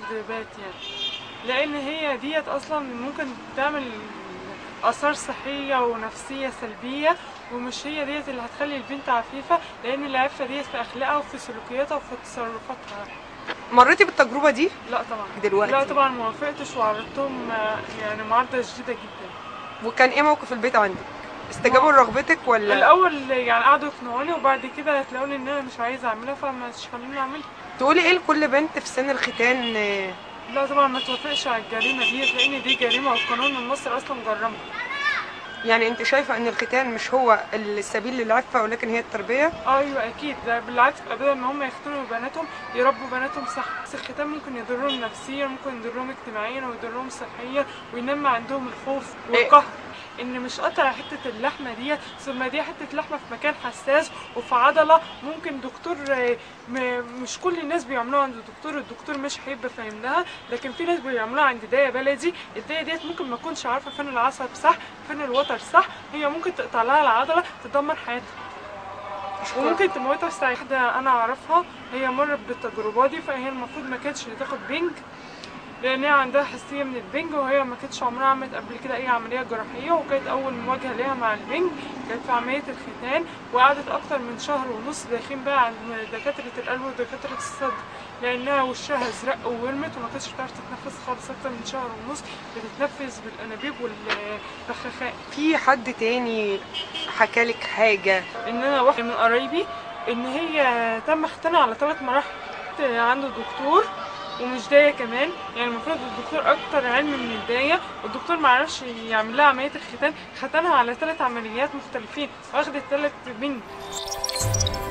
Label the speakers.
Speaker 1: تدريبات يعني لان هي ديت اصلا ممكن تعمل اثار صحيه ونفسيه سلبيه ومش هي ديت اللي هتخلي البنت عفيفه لان العفه ديت في اخلاقها وفي سلوكياتها وفي تصرفاتها
Speaker 2: مريتي بالتجربه دي
Speaker 1: لا طبعا
Speaker 2: دلوقتي؟
Speaker 1: لا طبعا ما وافقتش وعرضتهم آه، يعني معارضه شديده جدا
Speaker 2: وكان ايه موقف البيت عندك استجابوا لرغبتك ولا
Speaker 1: الاول يعني قعدوا يقنعوني وبعد كده هتلاقوني ان انا مش عايزه اعملها فمش خلوني اعملها
Speaker 2: تقولي ايه لكل بنت في سن الختان آه،
Speaker 1: لا طبعا ما توافقش على الجريمه ديت لان دي جريمه والقانون المصري اصلا جرمها
Speaker 2: يعني انت شايفه ان الختان مش هو السبيل للعفه ولكن هي التربيه
Speaker 1: ايوه اكيد ده بالعكس بدل ما هم يختاروا بناتهم يربوا بناتهم صح بس الختان ممكن يضرهم نفسيا ممكن يضرهم اجتماعيا ويضرهم صحيا وينمى عندهم الخوف والقهر ان مش قطع حته اللحمه ديت ثم دي حته لحمه في مكان حساس وفي عضله ممكن دكتور آه، م- مش كل الناس بيعملوها عند الدكتور الدكتور مش هيبقى فاهم لها لكن في ناس بيعملوها عند دايه بلدي الدايه ديت ممكن ما تكونش عارفه فين العصب صح فين الوتر صح هي ممكن تقطع لها العضله تدمر حياتها وممكن تموتها في ساعة واحدة أنا أعرفها هي مرت بالتجربة دي فهي المفروض ما كانتش تاخد بنج لأن هي عندها حساسية من البنج وهي ما كانتش عمرها عملت قبل كده أي عملية جراحية وكانت أول مواجهة ليها مع البنج كانت في عملية الختان وقعدت أكتر من شهر ونص داخلين بقى عند دكاترة القلب ودكاترة الصدر لأنها وشها ازرق وورمت وما كانتش بتعرف تتنفس خالص أكتر من شهر ونص بتتنفس بالأنابيب والبخاخات
Speaker 2: في حد تاني حكالك حاجه
Speaker 1: ان انا واحده من قرايبي ان هي تم ختانها على ثلاث مراحل عنده دكتور ومش دايه كمان يعني المفروض الدكتور اكتر علم من الدايه والدكتور ما عرفش يعمل لها عمليه الختان ختانها على ثلاث عمليات مختلفين واخدت ثلاث بنج